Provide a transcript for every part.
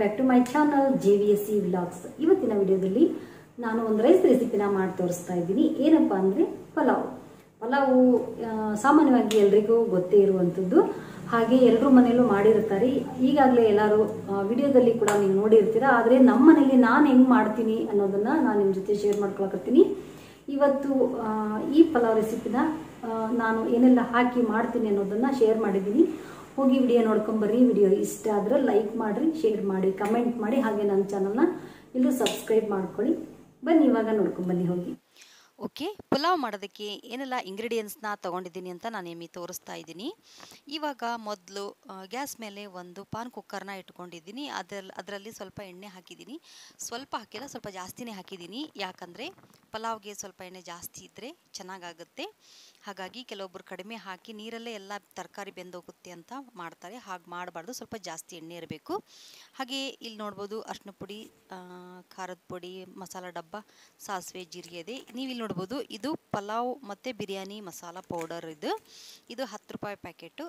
back to my channel J V S C vlogs ಇವತ್ತಿನ ವಿಡಿಯೋದಲ್ಲಿ ನಾನು ಒಂದು ರೈಸ್ ರೆಸಿಪಿನ ಮಾಡಿ ತೋರಿಸ್ತಾ ಇದ್ದೀನಿ ಏನಪ್ಪ ಅಂದರೆ ಪಲಾವ್ ಪಲಾವು ಆ, ಸಾಮಾನ್ಯವಾಗಿ ಎಲ್ರಿಗೂ ಗೊತ್ತೇ ಇರುವಂಥದ್ದು ಹಾಗೆ ಎಲ್ಲರೂ ಮನೆಯಲ್ಲೂ ಮಾಡಿರ್ತಾರೆ ಈಗಾಗಲೇ ಎಲ್ಲರೂ ವಿಡಿಯೋದಲ್ಲಿ ಕೂಡ ನೀವು ನೋಡಿರ್ತೀರ ಆದರೆ ನಮ್ಮ ಮನೇಲಿ ನಾನು ಹೆಂಗೆ ಮಾಡ್ತೀನಿ ಅನ್ನೋದನ್ನ ನಾನು ನಿಮ್ಮ ಜೊತೆ ಶೇರ್ ಮಾಡ್ಕೊಳಕತ್ತೀನಿ ಇವತ್ತು ಆ, ಈ ಪಲಾವ್ ರೆಸಿಪಿನ ಆ, ನಾನು ಏನೆಲ್ಲ ಹಾಕಿ ಮಾಡ್ತೀನಿ ಅನ್ನೋದನ್ನ ಶೇರ್ ಮಾಡಿದ್ದೀನಿ ಹೋಗಿ ವಿಡಿಯೋ ನೋಡ್ಕೊಂಬರ್ರಿ ವಿಡಿಯೋ ಇಷ್ಟ ಆದ್ರೆ ಲೈಕ್ ಮಾಡಿರಿ ಶೇರ್ ಮಾಡಿ ಕಮೆಂಟ್ ಮಾಡಿ ಹಾಗೆ ನನ್ನ ಚಾನಲ್ನ ಎಲ್ಲರೂ ಸಬ್ಸ್ಕ್ರೈಬ್ ಮಾಡ್ಕೊಳ್ಳಿ ಬನ್ನಿ ಇವಾಗ ನೋಡ್ಕೊಂಬನ್ನಿ ಹೋಗಿ ಓಕೆ ಪುಲಾವ್ ಮಾಡೋದಕ್ಕೆ ಏನೆಲ್ಲ ಇಂಗ್ರೀಡಿಯೆಂಟ್ಸ್ನ ತೊಗೊಂಡಿದ್ದೀನಿ ಅಂತ ನಾನು ನಿಮಗೆ ತೋರಿಸ್ತಾ ಇದ್ದೀನಿ ಇವಾಗ ಮೊದಲು ಗ್ಯಾಸ್ ಮೇಲೆ ಒಂದು ಪಾನ್ ಕುಕ್ಕರ್ನ ಇಟ್ಕೊಂಡಿದ್ದೀನಿ ಅದ್ರಲ್ಲಿ ಅದರಲ್ಲಿ ಸ್ವಲ್ಪ ಎಣ್ಣೆ ಹಾಕಿದ್ದೀನಿ ಸ್ವಲ್ಪ ಹಾಕಿಲ್ಲ ಸ್ವಲ್ಪ ಜಾಸ್ತಿನೇ ಹಾಕಿದ್ದೀನಿ ಯಾಕಂದರೆ ಪಲಾವ್ಗೆ ಸ್ವಲ್ಪ ಎಣ್ಣೆ ಜಾಸ್ತಿ ಇದ್ದರೆ ಚೆನ್ನಾಗಾಗುತ್ತೆ ಹಾಗಾಗಿ ಕೆಲವೊಬ್ಬರು ಕಡಿಮೆ ಹಾಕಿ ನೀರಲ್ಲೇ ಎಲ್ಲ ತರಕಾರಿ ಬೆಂದೋಗುತ್ತೆ ಅಂತ ಮಾಡ್ತಾರೆ ಹಾಗೆ ಮಾಡಬಾರ್ದು ಸ್ವಲ್ಪ ಜಾಸ್ತಿ ಎಣ್ಣೆ ಇರಬೇಕು ಹಾಗೆ ಇಲ್ಲಿ ನೋಡ್ಬೋದು ಅರ್ಶಿನ ಪುಡಿ ಆ, ಖಾರದ ಪುಡಿ ಮಸಾಲ ಡಬ್ಬ ಸಾಸಿವೆ ಜೀರಿಗೆ ಇದೆ ನೀವು ಇಲ್ಲಿ ನೋಡ್ಬೋದು ಇದು ಪಲಾವ್ ಮತ್ತು ಬಿರಿಯಾನಿ ಮಸಾಲ ಪೌಡರ್ ಇದು ಇದು ಹತ್ತು ರೂಪಾಯಿ ಪ್ಯಾಕೆಟು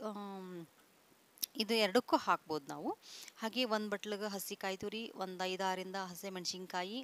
ಇದು ಎರಡಕ್ಕೂ ಹಾಕ್ಬೋದು ನಾವು ಹಾಗೆ ಒಂದು ಬಟ್ಲಿಗೆ ಹಸಿ ಕಾಯಿ ತುರಿ ಒಂದು ಐದಾರಿಂದ ಹಸಿ ಮೆಣಸಿನ್ಕಾಯಿ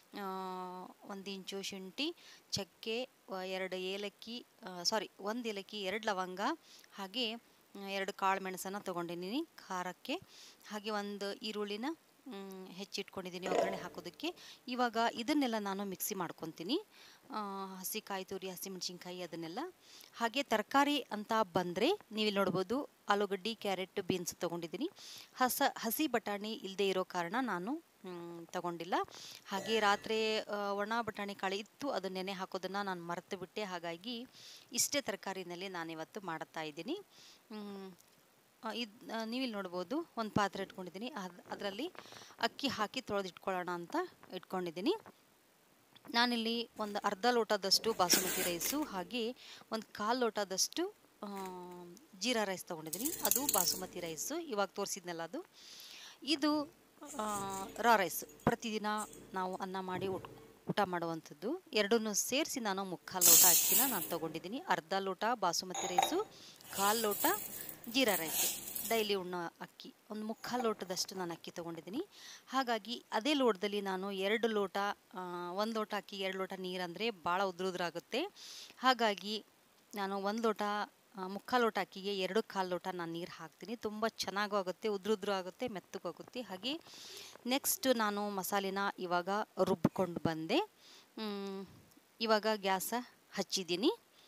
ಒಂದು ಇಂಚು ಶುಂಠಿ ಚಕ್ಕೆ ವ- ಎರಡು ಏಲಕ್ಕಿ ಸಾರಿ ಒಂದು ಏಲಕ್ಕಿ ಎರಡು ಲವಂಗ ಹಾಗೆ ಆ, ಎರಡು ಕಾಳು ಮೆಣಸನ್ನು ತೊಗೊಂಡಿದ್ದೀನಿ ಖಾರಕ್ಕೆ ಹಾಗೆ ಒಂದು ಈರುಳ್ಳಿನ ಮ್, ಹೆಚ್ಚಿಟ್ಕೊಂಡಿದ್ದೀನಿ ಒಗ್ಗರಣೆ ಹಾಕೋದಕ್ಕೆ ಇವಾಗ ಇದನ್ನೆಲ್ಲ ನಾನು ಮಿಕ್ಸಿ ಮಾಡ್ಕೊತೀನಿ ಆ, ಹಸಿ ಕಾಯಿ ತುರಿ ಹಸಿಮೆಣಸಿನ್ಕಾಯಿ ಅದನ್ನೆಲ್ಲ ಹಾಗೆ ತರಕಾರಿ ಅಂತ ಬಂದರೆ ನೀವಿಲ್ಲಿ ನೋಡ್ಬೋದು ಆಲೂಗಡ್ಡೆ ಕ್ಯಾರೆಟ್ ಬೀನ್ಸ್ ತೊಗೊಂಡಿದ್ದೀನಿ ಹಸ ಹಸಿ ಬಟಾಣಿ ಇಲ್ಲದೆ ಇರೋ ಕಾರಣ ನಾನು ಮ್, ತಗೊಂಡಿಲ್ಲ ಹಾಗೆ ರಾತ್ರಿ ಆ, ಒಣ ಬಟಾಣಿ ಕಾಳು ಇತ್ತು ಅದು ನೆನೆ ಹಾಕೋದನ್ನು ನಾನು ಮರೆತು ಬಿಟ್ಟೆ ಹಾಗಾಗಿ ಇಷ್ಟೇ ತರಕಾರಿನಲ್ಲಿ ನಾನಿವತ್ತು ಮಾಡ್ತಾ ಇದ್ದೀನಿ ಮ್, ಇದು ನೀವಿಲ್ಲಿ ನೋಡ್ಬೋದು ಒಂದು ಪಾತ್ರೆ ಇಟ್ಕೊಂಡಿದ್ದೀನಿ ಅದು ಅದರಲ್ಲಿ ಅಕ್ಕಿ ಹಾಕಿ ತೊಳೆದಿಟ್ಕೊಳ್ಳೋಣ ಅಂತ ಇಟ್ಕೊಂಡಿದ್ದೀನಿ ನಾನಿಲ್ಲಿ ಒಂದು ಅರ್ಧ ಲೋಟದಷ್ಟು ಬಾಸುಮತಿ ರೈಸು ಹಾಗೆ ಒಂದು ಕಾಲು ಲೋಟದಷ್ಟು ಆ, ಜೀರಾ ರೈಸ್ ತೊಗೊಂಡಿದ್ದೀನಿ ಅದು ಬಾಸುಮತಿ ರೈಸು ಇವಾಗ ತೋರಿಸಿದ್ನಲ್ಲ ಅದು ಇದು ಆ, ರಾ ರೈಸ್ ಪ್ರತಿದಿನ ನಾವು ಅನ್ನ ಮಾಡಿ ಊಟ ಊಟ ಮಾಡುವಂಥದ್ದು ಎರಡನ್ನೂ ಸೇರಿಸಿ ನಾನು ಮುಕ್ಕಾಲು ಲೋಟ ಅಕ್ಕಿನ ನಾನು ತೊಗೊಂಡಿದ್ದೀನಿ ಅರ್ಧ ಲೋಟ ಬಾಸುಮತಿ ರೈಸು ಕಾಲು ಲೋಟ ಜೀರಾ ರೈಸು ಡೈಲಿ ಉಣ್ಣೋ ಅಕ್ಕಿ ಒಂದು ಮುಕ್ಕಾಲು ಲೋಟದಷ್ಟು ನಾನು ಅಕ್ಕಿ ತೊಗೊಂಡಿದ್ದೀನಿ ಹಾಗಾಗಿ ಅದೇ ಲೋಟದಲ್ಲಿ ನಾನು ಎರಡು ಲೋಟ ಒಂದು ಲೋಟ ಅಕ್ಕಿ ಎರಡು ಲೋಟ ನೀರಂದರೆ ಭಾಳ ಉದ್ರುದ್ರಾಗುತ್ತೆ ಹಾಗಾಗಿ ನಾನು ಒಂದು ಲೋಟ ಆ, ಮುಕ್ಕಾಲು ಲೋಟ ಅಕ್ಕಿಗೆ ಎರಡು ಕಾಲು ಲೋಟ ನಾನು ನೀರು ಹಾಕ್ತೀನಿ ತುಂಬ ಚೆನ್ನಾಗೂ ಆಗುತ್ತೆ ಉದ್ರುದ್ರು ಆಗುತ್ತೆ ಮೆತ್ತಗೂ ಆಗುತ್ತೆ ಹಾಗೆ ನೆಕ್ಸ್ಟ್ ನಾನು ಮಸಾಲೆನ ಇವಾಗ ರುಬ್ಕೊಂಡು ಬಂದೆ ಮ್, ಇವಾಗ ಗ್ಯಾಸ ಹಚ್ಚಿದ್ದೀನಿ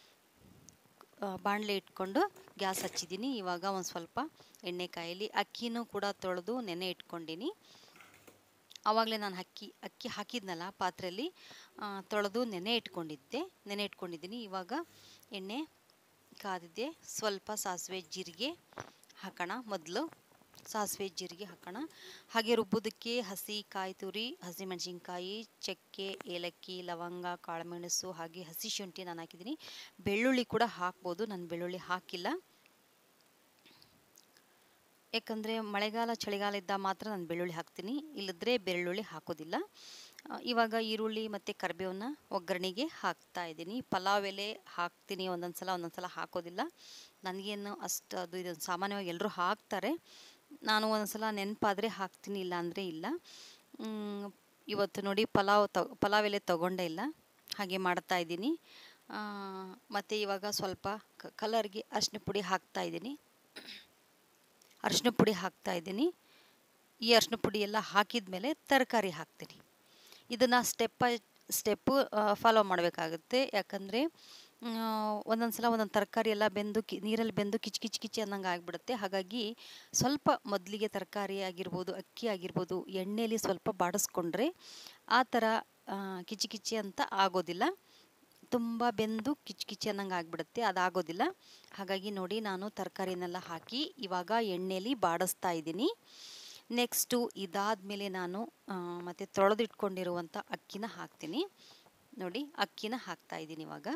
ಆ, ಬಾಣಲೆ ಇಟ್ಕೊಂಡು ಗ್ಯಾಸ್ ಹಚ್ಚಿದ್ದೀನಿ ಇವಾಗ ಒಂದು ಸ್ವಲ್ಪ ಎಣ್ಣೆ ಕಾಯಲ್ಲಿ ಅಕ್ಕಿನೂ ಕೂಡ ತೊಳೆದು ನೆನೆ ಇಟ್ಕೊಂಡಿನಿ ಆವಾಗಲೇ ನಾನು ಅಕ್ಕಿ ಅಕ್ಕಿ ಹಾಕಿದ್ನಲ್ಲ ಪಾತ್ರೆಯಲ್ಲಿ ಆ, ತೊಳೆದು ನೆನೆ ಇಟ್ಕೊಂಡಿದ್ದೆ ನೆನೆ ಇಟ್ಕೊಂಡಿದ್ದೀನಿ ಇವಾಗ ಎಣ್ಣೆ ಕಾದಿದ್ದೆ ಸ್ವಲ್ಪ ಸಾಸಿವೆ ಜೀರಿಗೆ ಹಾಕೋಣ ಮೊದಲು ಸಾಸಿವೆ ಜೀರಿಗೆ ಹಾಕೋಣ ಹಾಗೆ ರುಬ್ಬೋದಕ್ಕೆ ಹಸಿ ಕಾಯಿ ತುರಿ ಹಸಿಮೆಣಸಿನ್ಕಾಯಿ ಚಕ್ಕೆ ಏಲಕ್ಕಿ ಲವಂಗ ಕಾಳುಮೆಣಸು ಹಾಗೆ ಹಸಿ ಶುಂಠಿ ನಾನು ಹಾಕಿದ್ದೀನಿ ಬೆಳ್ಳುಳ್ಳಿ ಕೂಡ ಹಾಕ್ಬೋದು ನಾನು ಬೆಳ್ಳುಳ್ಳಿ ಹಾಕಿಲ್ಲ ಯಾಕಂದರೆ ಮಳೆಗಾಲ ಚಳಿಗಾಲ ಇದ್ದಾಗ ಮಾತ್ರ ನಾನು ಬೆಳ್ಳುಳ್ಳಿ ಹಾಕ್ತೀನಿ ಇಲ್ಲದ್ರೆ ಬೆಳ್ಳುಳ್ಳಿ ಹಾಕೋದಿಲ್ಲ ಆ, ಇವಾಗ ಈರುಳ್ಳಿ ಮತ್ತು ಕರಿಬೇವನ್ನ ಒಗ್ಗರಣೆಗೆ ಹಾಕ್ತಾ ಇದ್ದೀನಿ ಪಲಾವ್ ಎಲೆ ಹಾಕ್ತೀನಿ ಒಂದೊಂದು ಸಲ ಒಂದೊಂದು ಸಲ ಹಾಕೋದಿಲ್ಲ ನನಗೇನು ಅಷ್ಟು ಅದು ಇದು ಸಾಮಾನ್ಯವಾಗಿ ಎಲ್ಲರೂ ಹಾಕ್ತಾರೆ ನಾನು ಒಂದೊಂದು ಸಲ ನೆನಪಾದರೆ ಹಾಕ್ತೀನಿ ಇಲ್ಲ ಅಂದರೆ ಇಲ್ಲ ಮ್, ಇವತ್ತು ನೋಡಿ ಪಲಾವ್ ತ ಪಲಾವ್ ಎಲೆ ತೊಗೊಂಡೇ ಇಲ್ಲ ಹಾಗೆ ಮಾಡ್ತಾ ಇದ್ದೀನಿ ಮತ್ತು ಇವಾಗ ಸ್ವಲ್ಪ ಕ ಕಲರ್ಗೆ ಅರಿಶಿನ ಪುಡಿ ಹಾಕ್ತಾ ಇದ್ದೀನಿ ಅರಿಶಿನ ಪುಡಿ ಹಾಕ್ತಾ ಇದ್ದೀನಿ ಈ ಅರಿಶಿನ ಪುಡಿ ಎಲ್ಲ ಹಾಕಿದ ಮೇಲೆ ತರಕಾರಿ ಹಾಕ್ತೀನಿ ಇದನ್ನು ಸ್ಟೆಪ್ ಬೈ ಸ್ಟೆಪ್ಪು ಫಾಲೋ ಮಾಡಬೇಕಾಗುತ್ತೆ ಯಾಕಂದರೆ ಒಂದೊಂದು ಸಲ ಒಂದೊಂದು ತರಕಾರಿ ಎಲ್ಲ ಬೆಂದು ಕಿ ನೀರಲ್ಲಿ ಬೆಂದು ಕಿಚ್ ಕಿಚ್ ಕಿಚಿ ಅನ್ನಂಗೆ ಆಗಿಬಿಡುತ್ತೆ ಹಾಗಾಗಿ ಸ್ವಲ್ಪ ಮೊದಲಿಗೆ ತರಕಾರಿ ಆಗಿರ್ಬೋದು ಅಕ್ಕಿ ಆಗಿರ್ಬೋದು ಎಣ್ಣೆಯಲ್ಲಿ ಸ್ವಲ್ಪ ಬಾಡಿಸ್ಕೊಂಡ್ರೆ ಆ ಥರ ಆ, ಕಿಚಿ ಕಿಚಿ ಅಂತ ಆಗೋದಿಲ್ಲ ತುಂಬ ಬೆಂದು ಕಿಚ್ ಕಿಚಿ ಅನ್ನಂಗೆ ಆಗಿಬಿಡುತ್ತೆ ಅದಾಗೋದಿಲ್ಲ ಹಾಗಾಗಿ ನೋಡಿ ನಾನು ತರಕಾರಿನೆಲ್ಲ ಹಾಕಿ ಇವಾಗ ಎಣ್ಣೆಯಲ್ಲಿ ಬಾಡಿಸ್ತಾ ಇದ್ದೀನಿ ನೆಕ್ಸ್ಟು ಇದಾದಮೇಲೆ ನಾನು ಆ, ಮತ್ತೆ ತೊಳೆದಿಟ್ಕೊಂಡಿರುವಂಥ ಅಕ್ಕಿನ ಹಾಕ್ತೀನಿ ನೋಡಿ ಅಕ್ಕಿನ ಹಾಕ್ತಾ ಇದ್ದೀನಿ ಇವಾಗ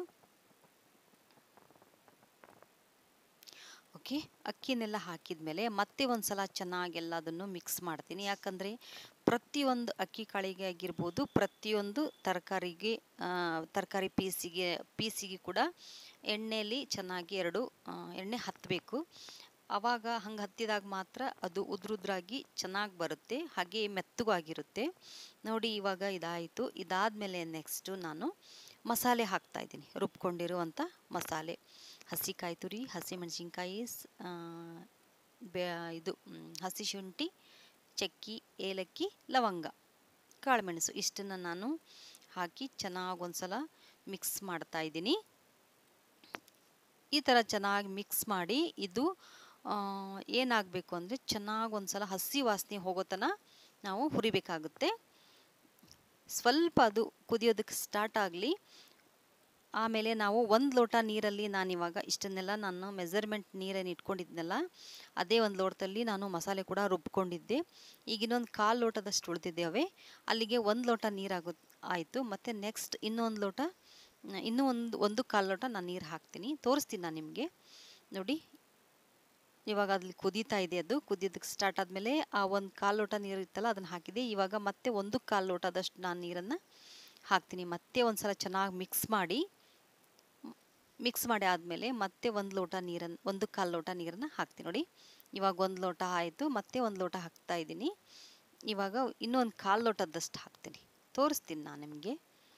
ಓಕೆ ಅಕ್ಕಿನೆಲ್ಲ ಹಾಕಿದ ಮೇಲೆ ಮತ್ತೆ ಒಂದು ಸಲ ಚೆನ್ನಾಗಿ ಎಲ್ಲದನ್ನು ಮಿಕ್ಸ್ ಮಾಡ್ತೀನಿ ಯಾಕಂದರೆ ಪ್ರತಿಯೊಂದು ಅಕ್ಕಿ ಕಾಳಿಗೆ ಆಗಿರ್ಬೋದು ಪ್ರತಿಯೊಂದು ತರಕಾರಿಗೆ ತರಕಾರಿ ಪೀಸಿಗೆ ಪೀಸಿಗೆ ಕೂಡ ಎಣ್ಣೆಯಲ್ಲಿ ಚೆನ್ನಾಗಿ ಎರಡು ಆ, ಎಣ್ಣೆ ಹತ್ತಬೇಕು ಆವಾಗ ಹಂಗೆ ಹತ್ತಿದಾಗ ಮಾತ್ರ ಅದು ಉದ್ರುದ್ರಾಗಿ ಚೆನ್ನಾಗಿ ಬರುತ್ತೆ ಹಾಗೆ ಮೆತ್ತಗಾಗಿರುತ್ತೆ ನೋಡಿ ಇವಾಗ ಇದಾಯಿತು ಇದಾದಮೇಲೆ ನೆಕ್ಸ್ಟು ನಾನು ಮಸಾಲೆ ಹಾಕ್ತಾ ಇದ್ದೀನಿ ರುಬ್ಕೊಂಡಿರುವಂಥ ಮಸಾಲೆ ಹಸಿ ಕಾಯಿ ತುರಿ ಹಸಿ ಮೆಣಸಿನ್ಕಾಯಿ ಬೆ ಇದು ಹಸಿ ಶುಂಠಿ ಚಕ್ಕಿ ಏಲಕ್ಕಿ ಲವಂಗ ಕಾಳುಮೆಣಸು ಇಷ್ಟನ್ನು ನಾನು ಹಾಕಿ ಚೆನ್ನಾಗಿ ಒಂದ್ಸಲ ಮಿಕ್ಸ್ ಮಾಡ್ತಾ ಇದ್ದೀನಿ ಈ ಥರ ಚೆನ್ನಾಗಿ ಮಿಕ್ಸ್ ಮಾಡಿ ಇದು ಏನಾಗಬೇಕು ಅಂದರೆ ಚೆನ್ನಾಗಿ ಒಂದ್ಸಲ ಹಸಿ ವಾಸನೆ ಹೋಗೋ ತನಕ ನಾವು ಹುರಿಬೇಕಾಗುತ್ತೆ ಸ್ವಲ್ಪ ಅದು ಕುದಿಯೋದಕ್ಕೆ ಸ್ಟಾರ್ಟ್ ಆಗಲಿ ಆಮೇಲೆ ನಾವು ಒಂದು ಲೋಟ ನೀರಲ್ಲಿ ನಾನಿವಾಗ ಇಷ್ಟನ್ನೆಲ್ಲ ನಾನು ಮೆಜರ್ಮೆಂಟ್ ನೀರೇನು ಇಟ್ಕೊಂಡಿದ್ನಲ್ಲ ಅದೇ ಒಂದು ಲೋಟದಲ್ಲಿ ನಾನು ಮಸಾಲೆ ಕೂಡ ರುಬ್ಕೊಂಡಿದ್ದೆ ಈಗ ಇನ್ನೊಂದು ಕಾಲು ಲೋಟದಷ್ಟು ಉಳಿದಿದ್ದೇವೆ ಅಲ್ಲಿಗೆ ಒಂದು ಲೋಟ ನೀರಾಗೋ ಆಯಿತು ಮತ್ತು ನೆಕ್ಸ್ಟ್ ಇನ್ನೊಂದು ಲೋಟ ಇನ್ನೂ ಒಂದು ಒಂದು ಕಾಲು ಲೋಟ ನಾನು ನೀರು ಹಾಕ್ತೀನಿ ತೋರಿಸ್ತೀನಿ ನಾನು ನಿಮಗೆ ನೋಡಿ ಇವಾಗ ಅಲ್ಲಿ ಕುದೀತಾ ಇದೆ ಅದು ಕುದಿಯೋದಕ್ಕೆ ಸ್ಟಾರ್ಟ್ ಆದಮೇಲೆ ಆ ಒಂದು ಕಾಲು ಲೋಟ ನೀರು ಇತ್ತಲ್ಲ ಅದನ್ನು ಹಾಕಿದೆ ಇವಾಗ ಮತ್ತೆ ಒಂದು ಕಾಲು ಲೋಟದಷ್ಟು ನಾನು ನೀರನ್ನು ಹಾಕ್ತೀನಿ ಮತ್ತೆ ಒಂದು ಸಲ ಚೆನ್ನಾಗಿ ಮಿಕ್ಸ್ ಮಾಡಿ ಮಿಕ್ಸ್ ಮಾಡಿ ಆದಮೇಲೆ ಮತ್ತೆ ಒಂದು ಲೋಟ ನೀರನ್ನು ಒಂದು ಕಾಲು ಲೋಟ ನೀರನ್ನು ಹಾಕ್ತೀನಿ ನೋಡಿ ಇವಾಗ ಒಂದು ಲೋಟ ಆಯಿತು ಮತ್ತೆ ಒಂದು ಲೋಟ ಹಾಕ್ತಾ ಇದ್ದೀನಿ ಇವಾಗ ಇನ್ನೊಂದು ಕಾಲು ಲೋಟದಷ್ಟು ಹಾಕ್ತೀನಿ ತೋರಿಸ್ತೀನಿ ನಾನು ನಿಮಗೆ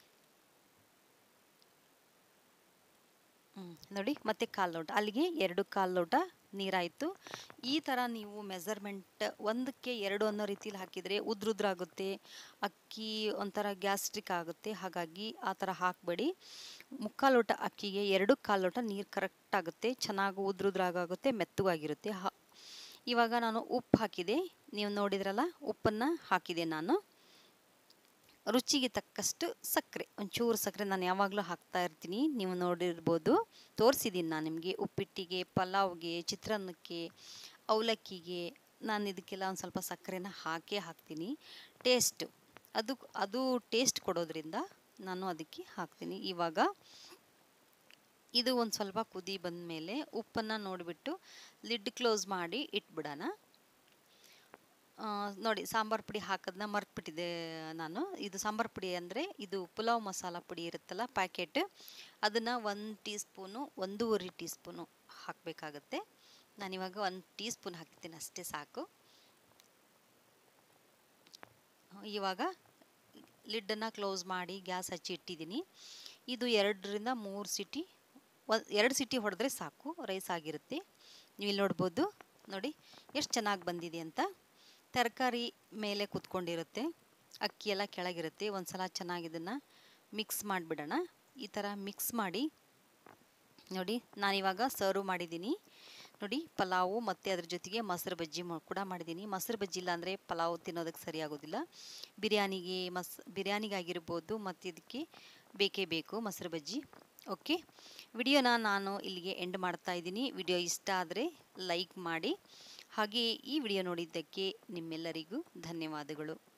ಹ್ಞೂ ನೋಡಿ ಮತ್ತೆ ಕಾಲು ಲೋಟ ಅಲ್ಲಿಗೆ ಎರಡು ಕಾಲು ಲೋಟ ನೀರಾಯಿತು ಈ ಥರ ನೀವು ಮೆಜರ್ಮೆಂಟ್ ಒಂದಕ್ಕೆ ಎರಡು ಅನ್ನೋ ರೀತಿಲಿ ಹಾಕಿದರೆ ಉದ್ರುದ್ರಾಗುತ್ತೆ ಅಕ್ಕಿ ಒಂಥರ ಗ್ಯಾಸ್ಟ್ರಿಕ್ ಆಗುತ್ತೆ ಹಾಗಾಗಿ ಆ ಥರ ಹಾಕಬೇಡಿ ಮುಕ್ಕಾಲು ಲೋಟ ಅಕ್ಕಿಗೆ ಎರಡು ಕಾಲು ಲೋಟ ನೀರು ಕರೆಕ್ಟ್ ಆಗುತ್ತೆ ಚೆನ್ನಾಗಿ ಉದ್ರುದ್ರಾಗುತ್ತೆ ಮೆತ್ತಗಾಗಿರುತ್ತೆ ಹಾ ಇವಾಗ ನಾನು ಉಪ್ಪು ಹಾಕಿದೆ ನೀವು ನೋಡಿದ್ರಲ್ಲ ಉಪ್ಪನ್ನು ಹಾಕಿದೆ ನಾನು ರುಚಿಗೆ ತಕ್ಕಷ್ಟು ಸಕ್ಕರೆ ಒಂಚೂರು ಸಕ್ಕರೆ ನಾನು ಯಾವಾಗಲೂ ಹಾಕ್ತಾ ಇರ್ತೀನಿ ನೀವು ನೋಡಿರ್ಬೋದು ತೋರಿಸಿದ್ದೀನಿ ನಾನು ನಿಮಗೆ ಉಪ್ಪಿಟ್ಟಿಗೆ ಪಲಾವ್ಗೆ ಚಿತ್ರಾನ್ನಕ್ಕೆ ಅವಲಕ್ಕಿಗೆ ನಾನು ಇದಕ್ಕೆಲ್ಲ ಒಂದು ಸ್ವಲ್ಪ ಸಕ್ಕರೆನ ಹಾಕೇ ಹಾಕ್ತೀನಿ ಟೇಸ್ಟು ಅದು ಅದು ಟೇಸ್ಟ್ ಕೊಡೋದ್ರಿಂದ ನಾನು ಅದಕ್ಕೆ ಹಾಕ್ತೀನಿ ಇವಾಗ ಇದು ಒಂದು ಸ್ವಲ್ಪ ಕುದಿ ಬಂದ ಮೇಲೆ ಉಪ್ಪನ್ನು ನೋಡಿಬಿಟ್ಟು ಲಿಡ್ ಕ್ಲೋಸ್ ಮಾಡಿ ಇಟ್ಬಿಡೋಣ ನೋಡಿ ಸಾಂಬಾರು ಪುಡಿ ಹಾಕೋದನ್ನ ಮರ್ತ್ಬಿಟ್ಟಿದೆ ನಾನು ಇದು ಸಾಂಬಾರು ಪುಡಿ ಅಂದರೆ ಇದು ಪುಲಾವ್ ಮಸಾಲ ಪುಡಿ ಇರುತ್ತಲ್ಲ ಪ್ಯಾಕೆಟ್ ಅದನ್ನು ಒಂದು ಟೀ ಸ್ಪೂನು ಒಂದೂವರೆ ಟೀ ಸ್ಪೂನು ಹಾಕಬೇಕಾಗತ್ತೆ ನಾನಿವಾಗ ಒಂದು ಟೀ ಸ್ಪೂನ್ ಹಾಕ್ತೀನಿ ಅಷ್ಟೇ ಸಾಕು ಇವಾಗ ಲಿಡ್ಡನ್ನು ಕ್ಲೋಸ್ ಮಾಡಿ ಗ್ಯಾಸ್ ಹಚ್ಚಿ ಇಟ್ಟಿದ್ದೀನಿ ಇದು ಎರಡರಿಂದ ಮೂರು ಸಿಟಿ ಒಂದು ಎರಡು ಸಿಟಿ ಹೊಡೆದ್ರೆ ಸಾಕು ರೈಸ್ ಆಗಿರುತ್ತೆ ನೀವು ಇಲ್ಲಿ ನೋಡ್ಬೋದು ನೋಡಿ ಎಷ್ಟು ಚೆನ್ನಾಗಿ ಬಂದಿದೆ ಅಂತ ತರಕಾರಿ ಮೇಲೆ ಕುತ್ಕೊಂಡಿರುತ್ತೆ ಅಕ್ಕಿ ಎಲ್ಲ ಕೆಳಗಿರುತ್ತೆ ಒಂದು ಸಲ ಚೆನ್ನಾಗಿ ಇದನ್ನು ಮಿಕ್ಸ್ ಮಾಡಿಬಿಡೋಣ ಈ ಥರ ಮಿಕ್ಸ್ ಮಾಡಿ ನೋಡಿ ನಾನಿವಾಗ ಸರ್ವ್ ಮಾಡಿದ್ದೀನಿ ನೋಡಿ ಪಲಾವು ಮತ್ತು ಅದ್ರ ಜೊತೆಗೆ ಮೊಸರು ಬಜ್ಜಿ ಕೂಡ ಮಾಡಿದ್ದೀನಿ ಮೊಸರು ಬಜ್ಜಿ ಇಲ್ಲ ಅಂದರೆ ಪಲಾವ್ ತಿನ್ನೋದಕ್ಕೆ ಸರಿಯಾಗೋದಿಲ್ಲ ಬಿರಿಯಾನಿಗೆ ಮಸ್ ಬಿರಿಯಾನಿಗಾಗಿರ್ಬೋದು ಮತ್ತು ಇದಕ್ಕೆ ಬೇಕೇ ಬೇಕು ಮೊಸರು ಬಜ್ಜಿ ಓಕೆ ವಿಡಿಯೋನ ನಾನು ಇಲ್ಲಿಗೆ ಎಂಡ್ ಮಾಡ್ತಾ ಇದ್ದೀನಿ ವಿಡಿಯೋ ಇಷ್ಟ ಆದರೆ ಲೈಕ್ ಮಾಡಿ ಹಾಗೆ ಈ ವಿಡಿಯೋ ನೋಡಿದ್ದಕ್ಕೆ ನಿಮ್ಮೆಲ್ಲರಿಗೂ ಧನ್ಯವಾದಗಳು